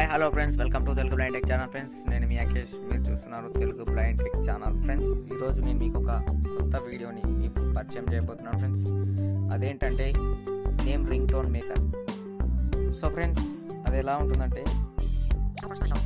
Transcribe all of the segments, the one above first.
Hi hello friends welcome to Telugu blind tech channel friends నేను మీ అఖిలేష్ మీరు చూస్తున్నారు Telugu blind tech channel friends ఈరోజు నేను మీకు ఒక కొత్త వీడియోని మీకు పరిచయం చేయబోతున్నాను ఫ్రెండ్స్ అదేంటంటే name ringtone maker so friends అది ఎలా ఉంటుందంటే Silver Studio.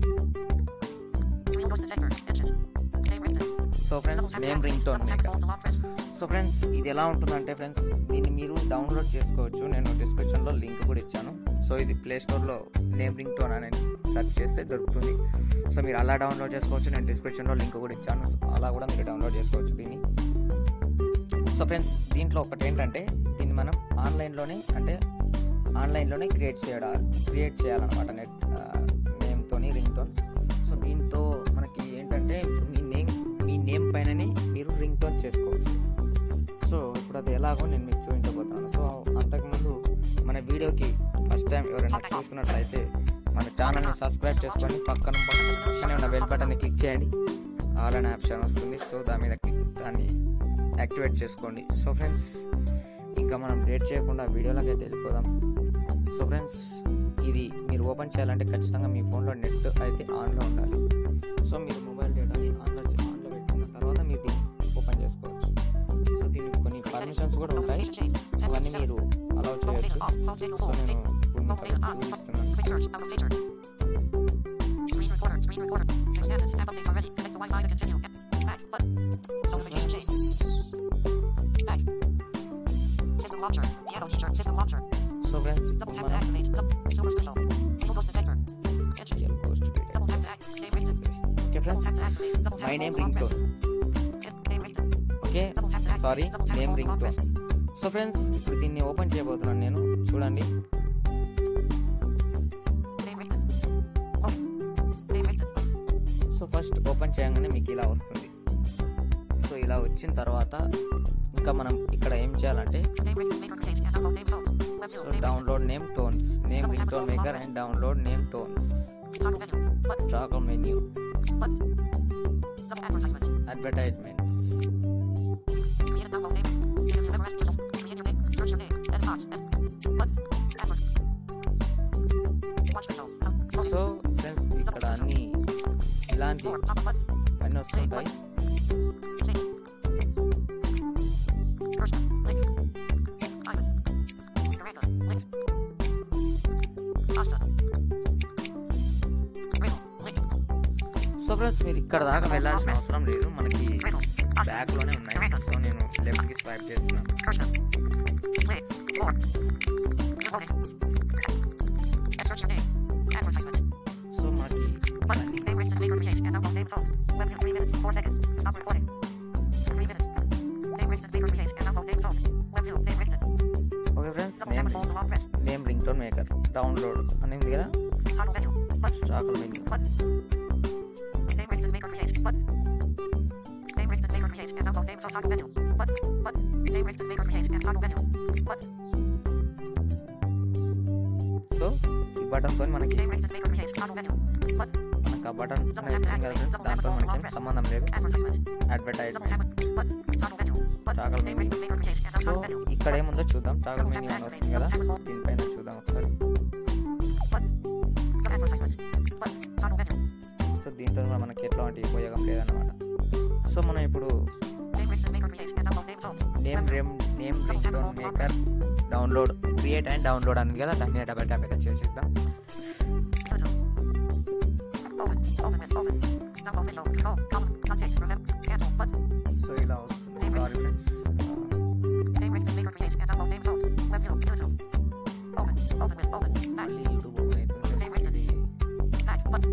Real Ghost Detector. Engine. Name Rington. So friends name ringtone Double tap maker hold to lock press. So friends ఇది ఎలా ఉంటుందంటే ఫ్రెండ్స్ దీన్ని మీరు డౌన్లోడ్ చేసుకోవచ్చు నేను డిస్క్రిప్షన్లో లింక్ కూడా ఇచ్చాను సో ఇది ప్లే స్టోర్లో నేమ్ రింగ్ టోన్ అని సెర్చ్ చేస్తే దొరుకుతుంది సో మీరు అలా డౌన్లోడ్ చేసుకోవచ్చు నేను డిస్క్రిప్షన్లో లింక్ కూడా ఇచ్చాను సో అలా కూడా మీరు డౌన్లోడ్ చేసుకోవచ్చు దీన్ని సో ఫ్రెండ్స్ దీంట్లో ఒకటి ఏంటంటే దీన్ని మనం ఆన్లైన్లోనే అంటే ఆన్లైన్లోనే క్రియేట్ చేయడా క్రియేట్ చేయాలన్నమాట నెట్ నేమ్తోని రింగ్ టోన్ సో దీంతో మనకి ఏంటంటే ఇప్పుడు మీ నేమ్ మీ నేమ్ పైననే మీరు రింగ్ టోన్ చేసుకోవచ్చు సో ఇప్పుడు అది ఎలాగో నేను మీకు చూపించబోతున్నాను సో అంతకుముందు మన వీడియోకి ఫస్ట్ టైం ఎవరైనా చూస్తున్నట్లయితే మన ఛానల్ని సబ్స్క్రైబ్ చేసుకొని పక్కన పక్కనే ఉన్న బెల్ బటన్ని క్లిక్ చేయండి ఆల్ అనే ఆప్షన్ వస్తుంది సో దాని మీద క్లిక్ దాన్ని యాక్టివేట్ చేసుకోండి సో ఫ్రెండ్స్ ఇంకా మనం లేట్ చేయకుండా వీడియోలోకి అయితే వెళ్ళిపోదాం సో ఫ్రెండ్స్ ఇది మీరు ఓపెన్ చేయాలంటే ఖచ్చితంగా మీ ఫోన్లో నెట్ అయితే ఆన్లో ఉండాలి సో మీరు మొబైల్ డేటాని ఆన్లో చే- ఆన్లో పెట్టుకున్న తర్వాత మీరు దీన్ని ఓపెన్ చేసుకోవచ్చు సో దీనికి కొన్ని పర్మిషన్స్ కూడా ఉంటాయి అవన్నీ మీరు అలౌ Mobile data చేయొచ్చు off. Phone signal so full. నేను ఇప్పుడు Mobile మీకు data అది on. చూపిస్తున్నాను Quick search. Out of pager. Screen recorder. Screen recorder. Expanded. App updates are ready. Connect to Wi-Fi to continue. Back. Button. So Notification friends change. Back. System launcher. Piano teacher. System launcher. So friends Double ఇప్పుడు tap to మనం activate. Dou- Silver Studio. Real Ghost Detector. Engine. Real ghost Double tap to act. Name Rington. Okay Double friends tap to activate. Double tap my hold name to lock ring press. Tone Name Rington. Okay Double tap to activate. Sorry Double tap name hold to ring lock tone press. So friends ఇప్పుడు దీన్ని open చేయబోతున్నాను నేను చూడండి Name Rington. Loading. Name Rington. So first open చేయగానే మీకు ఇలా వస్తుంది so ఇలా వచ్చిన తర్వాత ఇంకా మనం ఇక్కడ ఏం చేయాలంటే Name Rington. Maker create and download name tones. Web so view. Name download name tones name ringtone maker and download name tones Toggle menu. Button. చాకల్ menu Button. Double advertisement. Advertisements Create and download name. Interview Everest Diesel. Create your name. Search your name. Edit box. Edit. Button. Advert. Watch video. Um, loading. So friends ఇక్కడ అన్ని ఇలాంటి More. Pop up button. అన్నీ వస్తుంటాయి Save. Cursor. Link. Island. Garega. Link. Pasta. Rail. Link. So friends మీరు ఇక్కడ దాకా వెళ్ళాల్సిన అవసరం లేదు మనకి Rail. Pasta. బ్యాక్లోనే ఉన్నాయి సో నేను లెఫ్ట్కి స్వైప్ చేస్తున్నాను Cursor. Play. More. Loading. Insert your name. Advertisement. So మనకి Button. అన్ని Name Rington Maker Create and download name tones. Web view 3 minutes, 4 seconds. Stop recording. 3 minutes. Name Rington Maker Create and download name tones. Web view. Name Rington. Okay friends Double name tap and hold to long press. Name ringtone maker download అని ఉంది కదా Toggle menu. Button. చాకల్ menu Button. Name Rington Maker Create. Button. Name Rington Maker Create and download name tones. Toggle menu. Button. Button. Name Rington Maker Create and toggle menu. Button. So ఈ బటన్తో మనకి Name Rington Maker Create. Toggle menu. Button. మనకు ఆ button అనేది వచ్చింది కదా friends దాంతో మనకేం సంబంధం లేదు Advertisement. Double advertisement tap. Button. Toggle menu. Button. Toggle Name menu. Rington Maker Create and so toggle menu. ఇక్కడ ఏముందో చూద్దాం టాగల్ మెన్యూ అని వస్తుంది కదా దీనిపైన చూద్దాం ఒకసారి Button. Advertisement. Button. Toggle menu. So దీంతో కూడా మనకి ఎట్లాంటి ఉపయోగం లేదన్నమాట సో మనం ఇప్పుడు Name Rington Maker Create and download name tones. Name రేమ్ name ringtone maker download create and download అని కదా దాని మీద డబల్ ట్యాప్ అయితే చేసిద్దాం YouTube. Open. Open with open. Download video. Control. Column. Context. Remember. Cancel. Button. So ఇలా వస్తుంది sorry friends Name Rington Maker Create and download name tones. Web view. YouTube. Open. Open with open. Back. మళ్ళీ YouTube open అవుతుంది friends. ఇది Back. Button.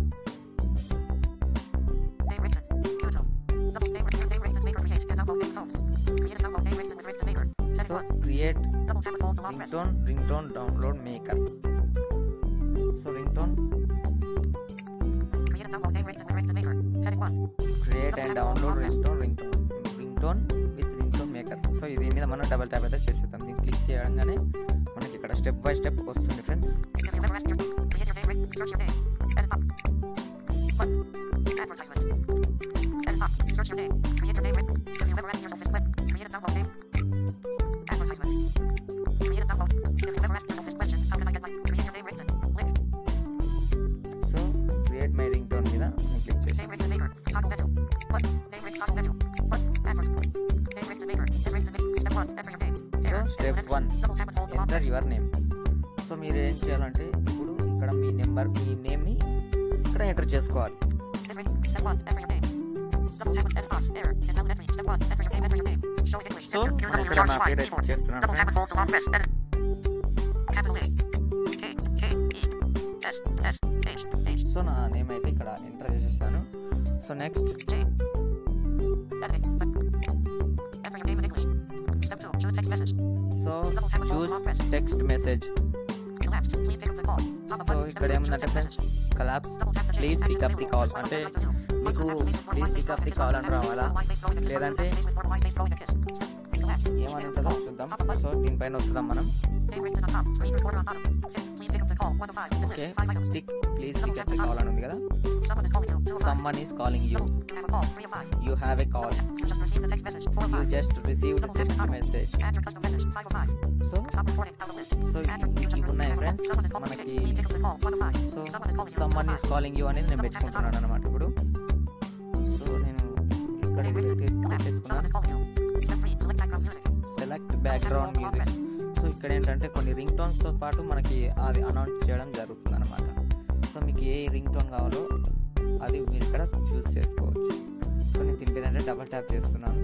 Name Rington. YouTube. Double name Rington. Name Rington Maker Create and download name tones. Create and download name Rington with Rington Maker. Setting so one. Create Double tap and hold to long ring press. Tone ringtone download maker so ringtone Create and download name Rington with Rington Maker. Setting one. Create and download ringtone ringtone ringtone with ringtone maker so దీని మీద మనం double tap అయితే చేసేద్దాం దీన్ని click చేయగానే మనకి ఇక్కడ step by step వస్తుంది friends Interview Everest your Create your name Ring. Search your name. Edit box. Button. Advertisement. Edit box. Search your name. Create your name Ring. Interview Everest your office web. Create and download name. Advertisement. Create and download. Interview Everest your office question. How can I get my create your name Rington? Link. Enter your name so మీరు ఏం చేయాలంటే ఇప్పుడు ఇక్కడ మీ number మీ నేమ్ని ఇక్కడ enter చేసుకోవాలి This ring. Step one. Enter your name. Double tap with edit box. Error. Invalid entry. Step one. Enter your name. Enter your name. Show English. So Enter your మనం letter, ఇక్కడ your నా large పేరు font, అయితే keyboard. చేస్తున్నాను Double tap and hold to long friends press. Edit. Capital A. K. K. E. S. S. H. H. So నా name అయితే ఇక్కడ enter చేసేసాను so next J. Edit. Enter your name in English. Step two. Choose text message. So choose text message Collapsed. Please pick up the call. Pop up so button. ఇక్కడ Step two. ఏముందంటే Choose text ఫ్రెండ్స్ message. Collapse Double tap the J. Please Action pick up the label. Call Voice అంటే button. మీకు please pick up the call అని రావాలా లేదంటే ఏమని ఉంటుందో చూద్దాం సో దీనిపైన వస్తుందాం మనం okay tick please pick up the call అని ఉంది కదా someone is calling you you have a call you just received text message so so ఇవి ఉన్నాయి ఫ్రెండ్స్ మనకి so someone is calling you అనేది నేను పెట్టుకుంటున్నాను అనమాట ఇప్పుడు సో నేను ఇక్కడ క్లిక్ చేసుకున్నాను సెలెక్ట్ బ్యాక్గ్రౌండ్ మ్యూజిక్ సో ఇక్కడ ఏంటంటే కొన్ని రింగ్ టోన్స్తో పాటు మనకి అది అనౌన్స్ చేయడం జరుగుతుంది అనమాట సో మీకు ఏ రింగ్ టోన్ కావాలో అది మీరు ఇక్కడ చూస్ చేసుకోవచ్చు సో నేను దీని ఏంటంటే డబల్ ట్యాప్ చేస్తున్నాను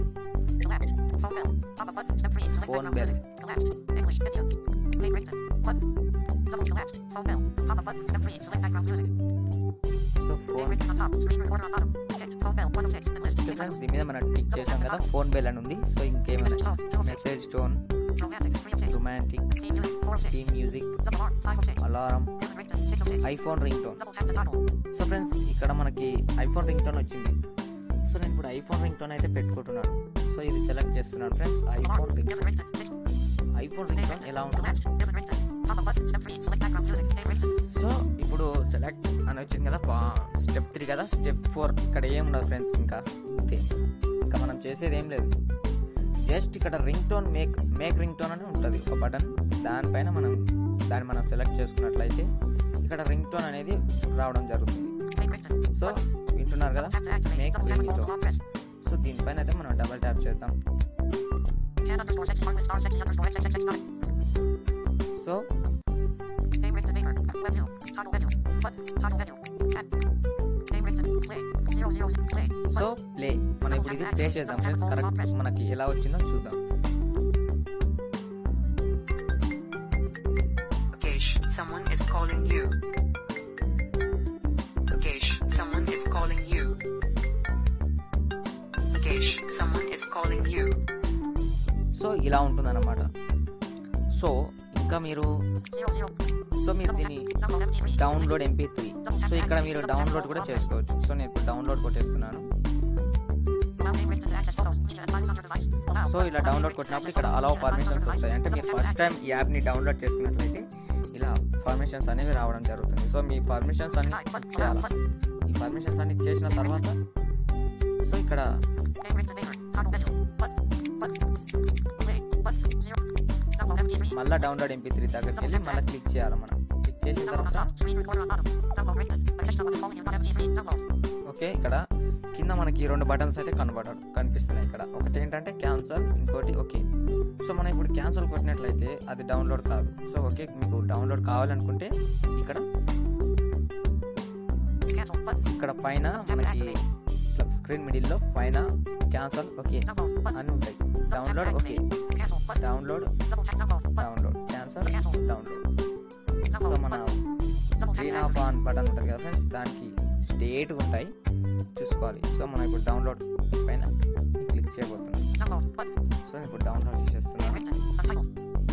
Phone bell. English video. Play Rington. Button. Double collapsed. Phone bell. Pop up button. Step three. Select background music. So Play phone Rington on top. Screen recorder on bottom. Ticked. Phone bell. One of six. List. Six friends items. దీని మీద మనం tick చేసాం కదా phone bell అని ఉంది so ఇంకేమైనా message tone Romantic. Three of six. Romantic Team music. Four of six. Theme music Double alarm. Five of six. Alarm Susan Rington. Six of six. IPhone ringtone Double tap to toggle. So friends ఇక్కడ మనకి iPhone ringtone వచ్చింది so నేను ఇప్పుడు iPhone ringtone అయితే పెట్టుకుంటున్నాను so ఇది select చేస్తున్నాను friends iPhone Alarm. Ring Dylan Rington. Six. IPhone Play ringtone Rington. ఎలా ఉంటుంది Collapsed. Dylan Rington. Pop up button. Step three. Select background music. Play Rington. So ఇప్పుడు select అని వచ్చింది కదా స్టెప్ త్రీ కదా step four ఇక్కడ ఏం ఉండదు ఫ్రెండ్స్ ఇంకా ఇంతే ఇంకా మనం చేసేది ఏం లేదు జస్ట్ ఇక్కడ ringtone make make ringtone అని ఉంటుంది ఒక బటన్ దానిపైన మనం దాన్ని మనం సెలెక్ట్ చేసుకున్నట్లయితే ఇక్కడ రింగ్ టోన్ అనేది రావడం జరుగుతుంది Play Rington. సో వింటున్నారు కదా Tap to activate. Make Double tap ring and hold to tone long press. So దీనిపైన అయితే మనం డబల్ ట్యాప్ చేద్దాం Can underscore section mark with star section underscore xxx dot. So Play Rington Maker. Web view. Toggle menu. Button. Toggle menu. Add. Play Rington. Play. Zero zero zero. Play. So play మనం ఇప్పుడు ఇది play చేద్దాం friends correct మనకి ఎలా వచ్చిందో చూద్దాం Okay, shh, someone is calling you. Okay, shh, someone is calling you. Okay, shh, someone is calling you. So ఇలా ఉంటుందన్నమాట సో ఇంకా మీరు Zero zero. సో మీరు దీన్ని Download MP3. Download MP three so ఇక్కడ మీరు డౌన్లోడ్ కూడా చేసుకోవచ్చు సో నేను ఇప్పుడు డౌన్లోడ్ కొట్టేస్తున్నాను Allow Play Rington to access photos, media, and files on your device. Allow. So ఇలా డౌన్లోడ్ కొట్టినప్పుడు ఇక్కడ అలౌ ఫార్మేషన్స్ వస్తాయి అంటే మీరు ఫస్ట్ టైం ఈ యాప్ని డౌన్లోడ్ చేసుకున్నట్లయితే ఇలా ఫార్మేషన్స్ అనేవి రావడం జరుగుతుంది సో మీ పర్మిషన్స్ అన్ని ఇచ్చేయాలి ఈ పర్మిషన్స్ అన్ని ఇచ్చేసిన తర్వాత సో ఇక్కడ Play Rington Maker. Toggle menu. Button. Button. Play. Button. Zero. Download MP3. మళ్ళీ డౌన్లోడ్ ఎంపీ త్రీ దగ్గరికి వెళ్ళి మళ్ళీ క్లిక్ చేయాలి మనం క్లిక్ చేసిన Download on తర్వాత top. Screen recorder on bottom. Download Rington. Attention someone is calling you. MP3. Download. Okay ఇక్కడ కింద మనకి రెండు బటన్స్ అయితే కనబడ కనిపిస్తున్నాయి ఇక్కడ ఒకటి ఏంటంటే క్యాన్సల్ ఇంకోటి ఓకే సో మనం ఇప్పుడు క్యాన్సల్ కొట్టినట్లయితే అది డౌన్లోడ్ కాదు సో ఓకే మీకు డౌన్లోడ్ కావాలనుకుంటే ఇక్కడ Cancel. Button. ఇక్కడ పైన మనకి ఇట్లా స్క్రీన్ మిడిల్లో పైన క్యాన్సల్ ఓకే Download. Button. అని ఉంటాయి download okay Cancel. Button. Download Double tap download. Button. Download cancel download so Download. మన Button. Screen off on button ఉంటుంది కదా ఫ్రెండ్స్ దానికి స్టేట్గా ఉంటాయి చూసుకోవాలి సో మనం ఇప్పుడు డౌన్లోడ్ పైన క్లిక్ చేయబోతున్నాం Download. Button. సో నేను ఇప్పుడు డౌన్లోడ్ Play చేసేస్తున్నాను Rington. Untitled.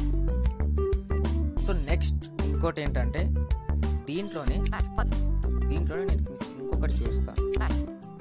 సో నెక్స్ట్ ఇంకోటి ఏంటంటే దీంట్లోనే Back. Button. దీంట్లోనే నేను మీకు ఇంకొకటి చూస్తాను Back.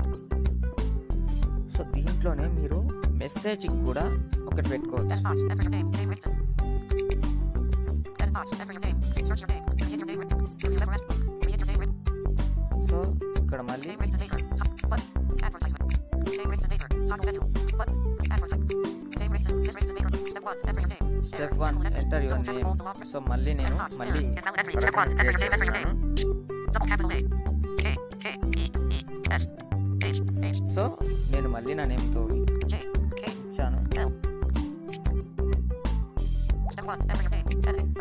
సో దీంట్లోనే మీరు మెసేజ్ కూడా ఒకటి పెట్టుకోవచ్చు Edit box. Enter your name. Name Rington. Edit box. Enter your name. Search your name. Create your name. Have you ever asked? Create your name. Rington. So ఇక్కడ మళ్ళీ Name Rington Maker. Top. Button. Advertisement. Name Rington Maker. Toggle menu. Button. Advertisement. Name Rington. This Rington Maker. Step one. Enter your name. Step one enter your name so మళ్ళీ నేను మళ్ళీ create చేస్తున్నాను Double capital A. K. K. E. E. S. H. H. So నేను మళ్ళీ నా నేమ్తో J. K. ఇచ్చాను L. Step one. Enter your name. Edit.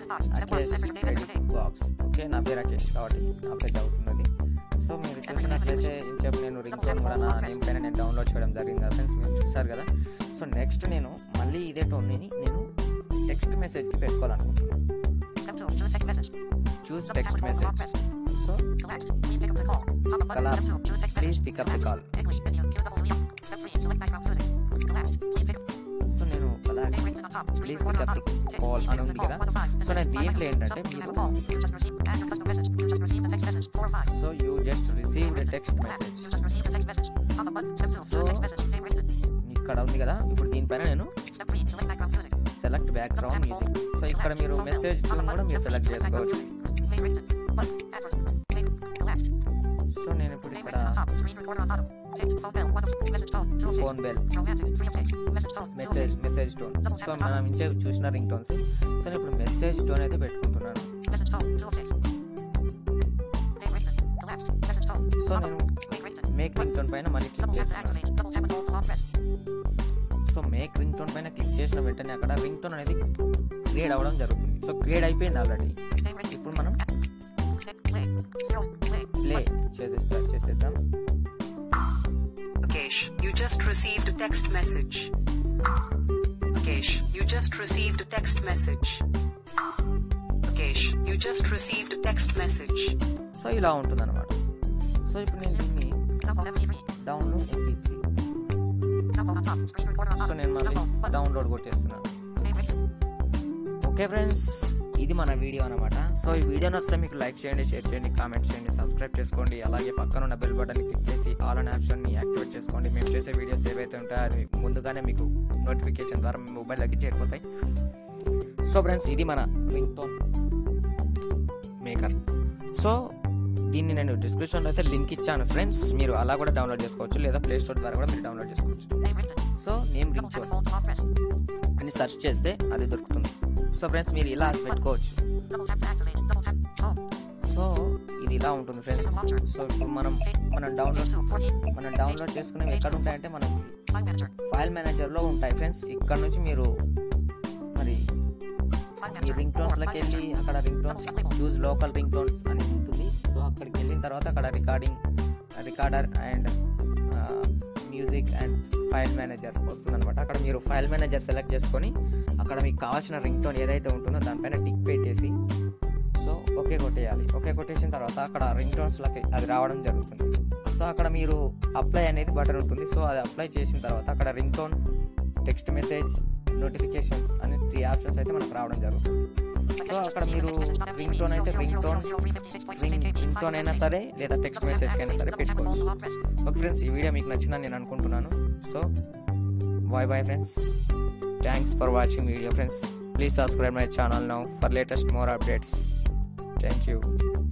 Edit box. Step one. Rakesh Enter your name and your edit name. Box okay నా పేరు రాకేష్ కాబట్టి నా page అవుతుంది సో మీరు చూసినట్లయితే ఇంచేపు నేను రింగ్ టోన్ కూడా నా నేమ్ పైన నేను డౌన్లోడ్ చేయడం జరిగింది కదా ఫ్రెండ్స్ మీరు చూసారు కదా సో నెక్స్ట్ నేను మళ్ళీ ఇదే టోన్ని నేను టెక్స్ట్ మెసేజ్కి పెట్టుకోవాలనుకుంటున్నాను Step two. Choose text message. Choose Subject text with bold message press. So Collapse. Please pick up the call. Pop-up button. Collapse. Step two. Choose text Please message. pick up the call. English. India. Q double Leo. Step three. Select background music. Collapse. Please pick up. So నేను అలా Name written on top. Screen please recorder pick up on bottom. The call Please అని pick up ఉంది the కదా call. One of five. So నేను Message. దీంట్లో Five ఏంటంటే messages. మీరు Subject, you have a call. You just received. Add your custom message. You just received a text message. Four of five. So you just received Name text written. Message You just received a text message. Pop-up button. Step two. So- Choose text message. Name written. ఇక్కడ ఉంది కదా ఇప్పుడు దీనిపైన నేను Step three. Select background music. Select background music so ఇక్కడ మీరు message tune కూడా మీరు సెలెక్ట్ చేసుకోవచ్చు Name written. Button. Adverb. Name. Collapsed. So నేను ఇప్పుడు Name ఇక్కడ written on top. Screen recorder on bottom. Text. Phone bell. One of message tone. Two of six. Phone bell Romantic. Three of six. Message tone. Two of message six. Message tone so మనం ఇంచే చూసిన ring tones so నేను ఇప్పుడు message tone అయితే పెట్టుకుంటున్నాను Message tone. Two of six. Name written. Collapsed. Message tone. So Pop-up. నేను Name written. Make ringtone పైన మళ్ళీ క్లిక్ Double tap to చేస్తున్నాను activate. Double tap and hold to long press. So make ringtone పైన click చేసిన వెంటనే అక్కడ ringtone అనేది create అవ్వడం జరుగుతుంది సో క్రియేట్ అయిపోయింది ఆల్రెడీ Name written. ఇప్పుడు మనం Hit play. Zero. Play. Play చేసేస్తా చేసేద్దాం Akesh, you just received a text message. Akesh, you just received a text message. Akesh, you just received a text message. So ఇలా ఉంటుంది అనమాట so ఇప్పుడు నేను దీన్ని Double MP3. Download MP three Double on top. Screen recorder on so bottom. నేను మళ్ళీ Double. Button. Download కొట్టేస్తున్నాను Name written. Okay friends ఇది మన వీడియో అనమాట సో ఈ వీడియో నచ్చితే మీకు లైక్ చేయండి షేర్ చేయండి కామెంట్ చేయండి సబ్స్క్రైబ్ చేసుకోండి అలాగే పక్కన ఉన్న బెల్ బటన్ క్లిక్ చేసి ఆల్ అన్ ఆప్షన్ని యాక్టివేట్ చేసుకోండి మేము చేసే వీడియోస్ ఏవైతే ఉంటాయో అది ముందుగానే మీకు నోటిఫికేషన్ ద్వారా మీ మొబైల్లోకి చేరిపోతాయి సో ఫ్రెండ్స్ ఇది మన రింగ్ టోన్ మేకర్ సో దీన్ని నేను డిస్క్రిప్షన్లో అయితే లింక్ ఇచ్చాను ఫ్రెండ్స్ మీరు అలా కూడా డౌన్లోడ్ చేసుకోవచ్చు లేదా ప్లే స్టోర్ ద్వారా కూడా మీరు డౌన్లోడ్ చేసుకోవచ్చు Name written. So name Double ring tap tone and hold to long press. అని సెర్చ్ చేస్తే అది దొరుకుతుంది సో ఫ్రెండ్స్ మీరు ఇలా పెట్టుకోవచ్చు Double tap to activate. Double tap. Home. So ఇది ఇలా ఉంటుంది ఫ్రెండ్స్ సో ఇప్పుడు మనం మనం డౌన్లోడ్ Page two. Fourteen. మనం డౌన్లోడ్ చేసుకునేవి ఎక్కడ ఉంటాయంటే మనకి File manager. ఫైల్ మేనేజర్లో ఉంటాయి ఫ్రెండ్స్ ఇక్కడ నుంచి మీరు మరి File ఈ manager. Ring More. టోన్స్లోకి File వెళ్ళి manager. అక్కడ ringtones choose local ringtones అని ఉంటుంది సో అక్కడికి వెళ్ళిన తర్వాత అక్కడ recording recorder and music and file manager వస్తుంది అనమాట అక్కడ మీరు ఫైల్ మేనేజర్ సెలెక్ట్ చేసుకొని అక్కడ మీకు కావాల్సిన రింగ్ టోన్ ఏదైతే ఉంటుందో దానిపైన టిక్ పెట్టేసి సో ఓకే కొట్టేయాలి ఓకే కొట్టేసిన తర్వాత అక్కడ రింగ్ టోన్స్లకి అది రావడం జరుగుతుంది సో అక్కడ మీరు అప్లై అనేది బటన్ ఉంటుంది సో అది అప్లై చేసిన తర్వాత అక్కడ ringtone text message notifications అనే త్రీ ఆప్షన్స్ అయితే మనకు రావడం జరుగుతుంది సో అక్కడ మీరు రింగ్ టోన్ అయితే ringtone ring ringtone అయినా సరే లేదా టెక్స్ట్ మెసేజ్ అయినా సరే పెట్టుకోవచ్చు ఓకే ఫ్రెండ్స్ ఈ వీడియో మీకు నచ్చిందని నేను అనుకుంటున్నాను so bye bye friends thanks for watching video friends please subscribe my channel now for latest more updates thank you